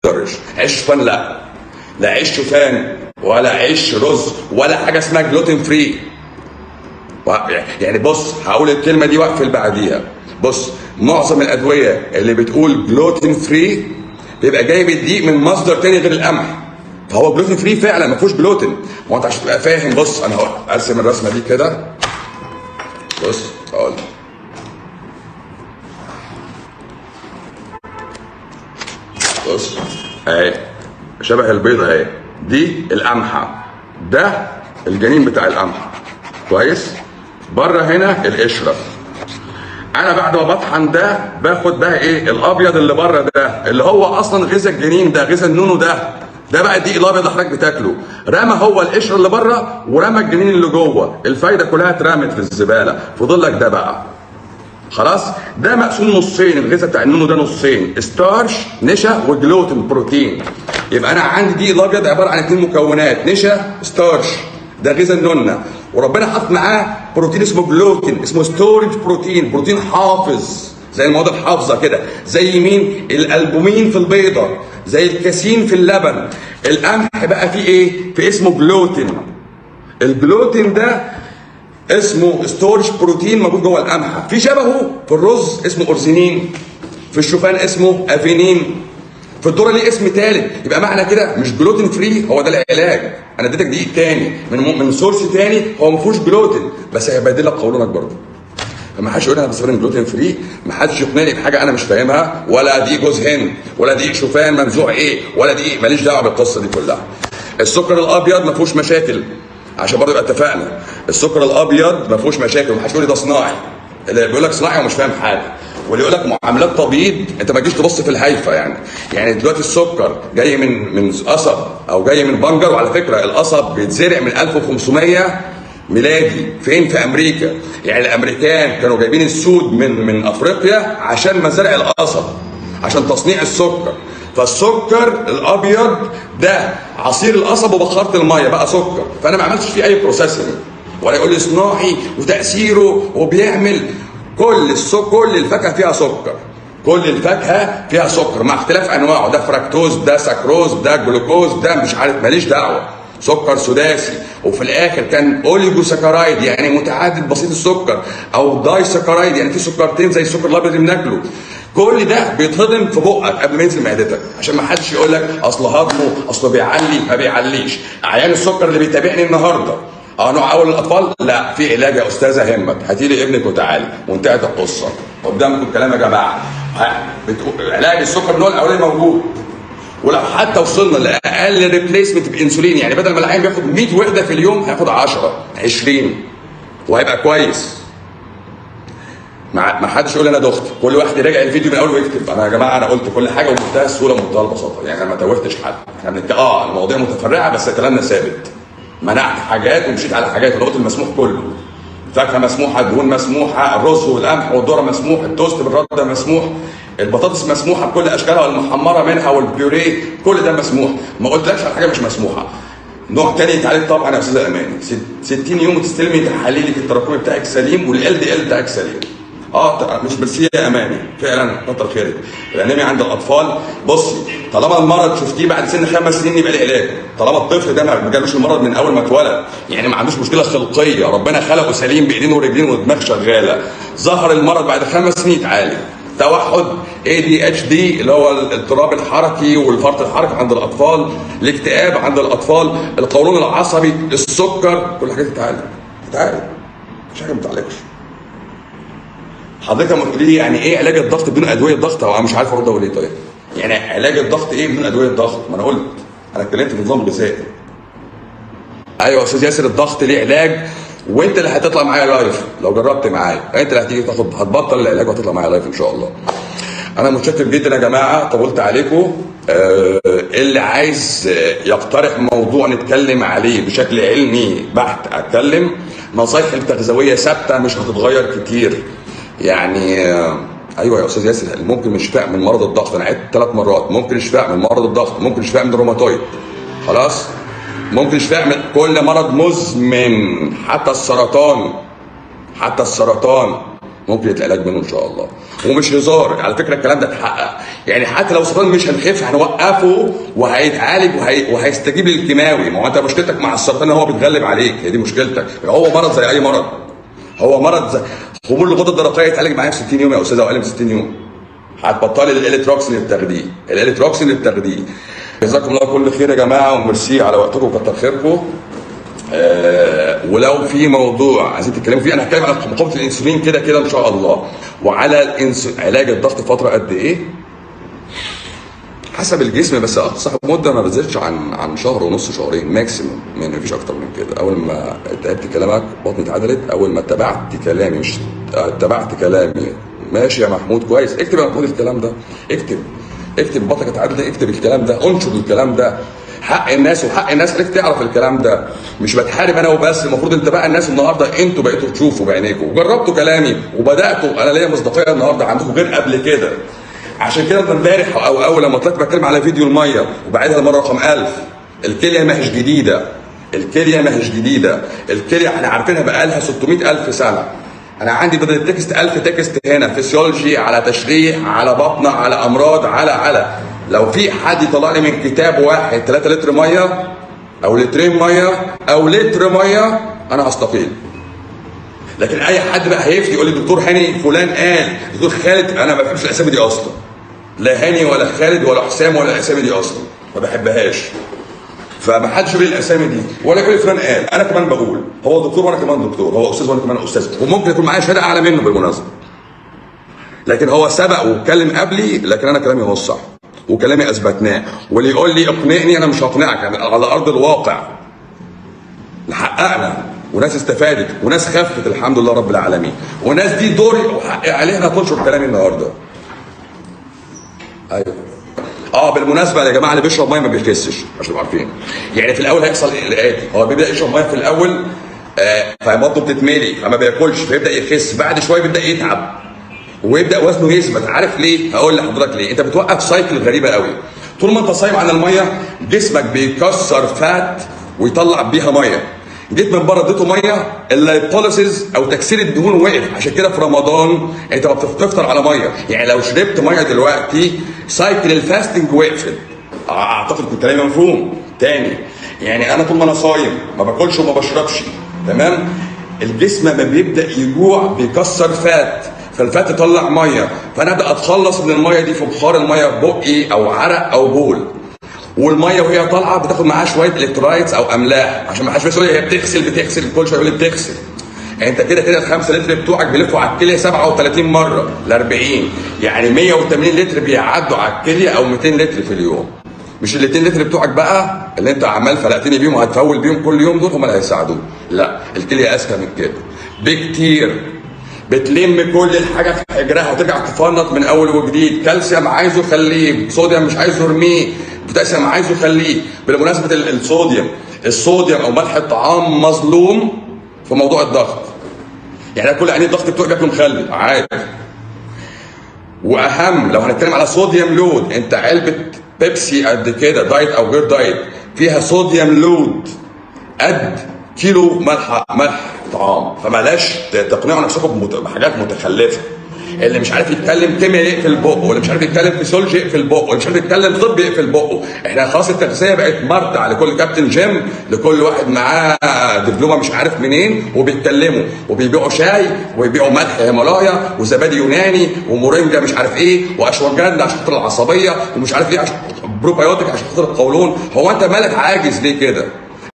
مضرش عيش شوفان لا لا عيش شوفان ولا عيش رز ولا حاجه اسمها جلوتين فري يعني بص هقول الكلمه دي واقفل بعديها بص معظم الادويه اللي بتقول جلوتين فري بيبقى جايب الدقيق من مصدر تاني غير القمح فهو جلوتين فري فعلا ما فيهوش جلوتين هو انت عشان تبقى فاهم بص انا هقول ارسم الرسمه دي كده بص اقول بص اهي شبه البيضه اهي دي القمحه ده الجنين بتاع القمحه كويس بره هنا القشره انا بعد ما بطحن ده باخد بقى ايه الابيض اللي بره ده اللي هو اصلا غذاء الجنين ده غذاء النونو ده ده بقى الدقيق الابيض اللي حضرتك بتاكله رمى هو القشره اللي بره ورمى الجنين اللي جوه الفايده كلها اترمت في الزباله فضل لك ده بقى خلاص ده مقسوم نصين الغذاء بتاع النونو ده نصين ستارش نشا وجلوتين بروتين يبقى انا عندي دي الابيض عباره عن اثنين مكونات نشا ستارش ده غذاء النونه وربنا حط معاه بروتين اسمه جلوتين اسمه ستورج بروتين بروتين حافظ زي المواد الحافظه كده زي مين الالبومين في البيضه زي الكاسين في اللبن القمح بقى فيه ايه في اسمه جلوتين الجلوتين ده اسمه ستورج بروتين موجود جوه القمحه في شبهه في الرز اسمه اورزينين في الشوفان اسمه افينين في الذره ليه اسم ثالث يبقى معنى كده مش جلوتين فري هو ده العلاج انا اديتك دقيق تاني من من سورس تاني هو ما فيهوش جلوتين بس هيبدل لك قولونك برضه فما حدش يقول انا بستخدم جلوتين فري ما حدش يقنعني بحاجه انا مش فاهمها ولا دقيق جوز هند ولا دقيق شوفان منزوع ايه ولا دقيق ماليش دعوه بالقصه دي كلها السكر الابيض ما فيهوش مشاكل عشان برضه يبقى اتفقنا السكر الابيض ما فيهوش مشاكل وما حدش يقول لي ده صناعي اللي بيقول لك صناعي ومش فاهم حاجه واللي يقول لك معاملات تبييض انت ما تجيش تبص في الهايفه يعني يعني دلوقتي السكر جاي من من قصب او جاي من بنجر وعلى فكره القصب بيتزرع من 1500 ميلادي فين في امريكا يعني الامريكان كانوا جايبين السود من من افريقيا عشان مزارع القصب عشان تصنيع السكر فالسكر الابيض ده عصير القصب وبخرت الميه بقى سكر فانا ما عملتش فيه اي بروسيسنج ولا يقول لي صناعي وتاثيره وبيعمل كل السكر كل الفاكهه فيها سكر كل الفاكهه فيها سكر مع اختلاف انواعه ده فركتوز ده سكروز ده جلوكوز ده مش عارف ماليش دعوه سكر سداسي وفي الاخر كان اوليجو سكرايد يعني متعدد بسيط السكر او داي سكرايد يعني في سكرتين زي السكر الابيض اللي بناكله كل ده بيتهضم في بقك قبل ما ينزل معدتك عشان ما حدش يقول لك اصل هضمه اصله بيعلي ما بيعليش عيان السكر اللي بيتابعني النهارده اه نوع اول الاطفال لا في علاج يا استاذه همت هاتي لي ابنك وتعالي وانتهت القصه قدامكم الكلام يا جماعه بتقول علاج السكر النوع الاولاني موجود ولو حتى وصلنا لاقل ريبليسمنت بانسولين يعني بدل ما العيان بياخد 100 وحده في اليوم هياخد 10 20 وهيبقى كويس ما حدش يقول انا دخت كل واحد يراجع الفيديو من اول ويكتب انا يا جماعه انا قلت كل حاجه وبمنتهى السهوله ومنتهى البساطه يعني انا ما توهتش حد احنا بنت... اه المواضيع متفرعه بس كلامنا ثابت منعت حاجات ومشيت على حاجات وقلت المسموح كله الفاكهه مسموحه الدهون مسموحه الرز والقمح والذره مسموح التوست بالرده مسموح البطاطس مسموحه بكل اشكالها والمحمره منها والبيوريه كل ده مسموح ما قلتلكش على حاجه مش مسموحه نوع تاني تعالج طبعا يا استاذه اماني 60 يوم وتستلمي تحاليلك التراكمي بتاعك سليم والال دي ال بتاعك سليم اه مش بس هي اماني فعلا كتر خيرك الانيميا عند الاطفال بصي طالما المرض شفتيه بعد سن خمس سنين يبقى له علاج طالما الطفل ده ما جالوش المرض من اول ما اتولد يعني ما عندوش مشكله خلقيه ربنا خلقه سليم بايدين ورجلين ودماغ شغاله ظهر المرض بعد خمس سنين يتعالج توحد اي دي اتش دي اللي هو الاضطراب الحركي والفرط الحركي عند الاطفال الاكتئاب عند الاطفال القولون العصبي السكر كل الحاجات تتعالج تتعالج مش حاجه ما بتعالجش حضرتك لما تقولي لي يعني ايه علاج الضغط بدون ادويه ضغط او انا مش عارف ارد اقول ايه طيب يعني علاج الضغط ايه بدون ادويه ضغط ما انا قلت انا اتكلمت في نظام غذائي ايوه يا استاذ ياسر الضغط ليه علاج وانت اللي هتطلع معايا لايف لو جربت معايا انت اللي هتيجي تاخد هتبطل العلاج وهتطلع معايا لايف ان شاء الله انا متشكر جدا يا جماعه طولت عليكم آه اللي عايز يقترح موضوع نتكلم عليه بشكل علمي بحت اتكلم نصايح التغذويه ثابته مش هتتغير كتير يعني آه ايوه يا استاذ ياسر ممكن مش شفاء من مرض الضغط انا عدت ثلاث مرات ممكن شفاء من مرض الضغط ممكن شفاء من الروماتويد خلاص ممكن شفاء من كل مرض مزمن حتى السرطان حتى السرطان ممكن العلاج منه ان شاء الله ومش هزار على فكره الكلام ده اتحقق يعني حتى لو سرطان مش هنخف هنوقفه وهيتعالج وهي... وهيستجيب للكيماوي ما هو انت مشكلتك مع السرطان ان هو بيتغلب عليك هي دي مشكلتك هو مرض زي اي مرض هو مرض زي خمول الغده الدرقيه يتعالج معايا في 60 يوم يا استاذ اقل من 60 يوم هتبطلي الالكتروكسين اللي بتاخديه الالكتروكسين اللي بتاخديه جزاكم الله كل خير يا جماعه وميرسي على وقتكم وكتر خيركم آه ولو في موضوع عايزين تتكلموا فيه انا هتكلم على مقاومه الانسولين كده كده ان شاء الله وعلى الإنس... علاج الضغط فتره قد ايه حسب الجسم بس اقصى مده ما بتزيدش عن عن شهر ونص شهرين ماكسيموم ما فيش اكتر من كده اول ما تعبت كلامك بطني اتعدلت اول ما اتبعت كلامي مش اتبعت كلامي ماشي يا محمود كويس اكتب يا محمود الكلام ده اكتب اكتب بطنك اتعدلت اكتب الكلام ده انشر الكلام ده حق الناس وحق الناس خليك تعرف الكلام ده مش بتحارب انا وبس المفروض انت بقى الناس النهارده انتوا بقيتوا تشوفوا بعينيكم وجربتوا كلامي وبداتوا انا ليا مصداقيه النهارده عندكم غير قبل كده عشان كده انا امبارح او اول لما طلعت بتكلم على فيديو الميه وبعدها المره رقم 1000 الكليه ما هيش جديده الكليه ما هيش جديده الكليه احنا عارفينها بقى لها 600000 سنه انا عندي بدل التكست 1000 تكست هنا فيسيولوجي على تشريح على بطنه على امراض على على لو في حد يطلع لي من كتاب واحد 3 لتر ميه او لترين ميه او لتر ميه انا هستقيل لكن اي حد بقى هيفتي يقول لي دكتور هاني فلان قال دكتور خالد انا ما بحبش الاسامي دي اصلا لا هاني ولا خالد ولا حسام ولا الاسامي دي اصلا ما بحبهاش فما حدش يقول لي الاسامي دي ولا يقول لي فلان قال انا كمان بقول هو دكتور وانا كمان دكتور هو استاذ وانا كمان استاذ وممكن يكون معايا شهاده اعلى منه بالمناسبه لكن هو سبق واتكلم قبلي لكن انا كلامي هو الصح وكلامي اثبتناه واللي يقول لي اقنعني انا مش هقنعك يعني على ارض الواقع حققنا وناس استفادت وناس خفت الحمد لله رب العالمين وناس دي دوري وحق عليها تنشر كلامي النهارده ايوه اه بالمناسبه يا جماعه اللي بيشرب ميه ما بيخسش عشان تبقوا عارفين يعني في الاول هيحصل الاتي هو بيبدا يشرب ميه في الاول آه فبطنه بتتملي فما بياكلش فيبدا يخس بعد شويه بيبدا يتعب ويبدا وزنه يثبت عارف ليه؟ هقول لحضرتك ليه؟ انت بتوقف سايكل غريبه قوي طول ما انت صايم عن الميه جسمك بيكسر فات ويطلع بيها ميه جيت من بره اديته ميه اللايبوليسيز او تكسير الدهون وقف عشان كده في رمضان انت ما بتفطر على ميه يعني لو شربت ميه دلوقتي سايكل الفاستنج وقفت اعتقد كنت كلامي مفهوم تاني يعني انا طول ما انا صايم ما باكلش وما بشربش تمام الجسم لما بيبدا يجوع بيكسر فات فالفات يطلع ميه فانا ابدا اتخلص من الميه دي في بخار الميه بقي او عرق او بول والميه وهي طالعه بتاخد معاها شويه الكترولايتس او املاح عشان ما حدش بس يقول هي بتغسل بتغسل كل شويه يقول لي بتغسل يعني انت كده كده الخمسة لتر بتوعك بيلفوا على الكليه 37 مره ل 40 يعني 180 لتر بيعدوا على الكليه او 200 لتر في اليوم مش ال 200 لتر بتوعك بقى اللي انت عمال فلقتني بيهم وهتفول بيهم كل يوم دول هم اللي هيساعدوك لا الكليه اذكى من كده بكتير بتلم كل الحاجه في حجرها وترجع تفنط من اول وجديد كالسيوم عايزه خليه صوديوم مش عايزه ارميه بوتاسيوم عايزه خليه بالمناسبه الصوديوم الصوديوم او ملح الطعام مظلوم في موضوع الضغط يعني كل عينين الضغط بتوعي بياكلوا مخلل عادي واهم لو هنتكلم على صوديوم لود انت علبه بيبسي قد كده دايت او غير دايت فيها صوديوم لود قد كيلو ملح ملح طعام فبلاش تقنعوا نفسكم بحاجات متخلفه اللي مش عارف يتكلم كيمياء يقفل بقه واللي مش عارف يتكلم فيسيولوجي يقفل بقه واللي مش عارف يتكلم طب يقفل بقه احنا خلاص التغذيه بقت مرتع لكل كابتن جيم لكل واحد معاه دبلومه مش عارف منين وبيتكلموا وبيبيعوا شاي ويبيعوا ملح هيمالايا وزبادي يوناني ومورينجا مش عارف ايه واشواجندا عشان خاطر العصبيه ومش عارف ايه عشان بروبايوتيك عشان خاطر القولون هو انت مالك عاجز ليه كده؟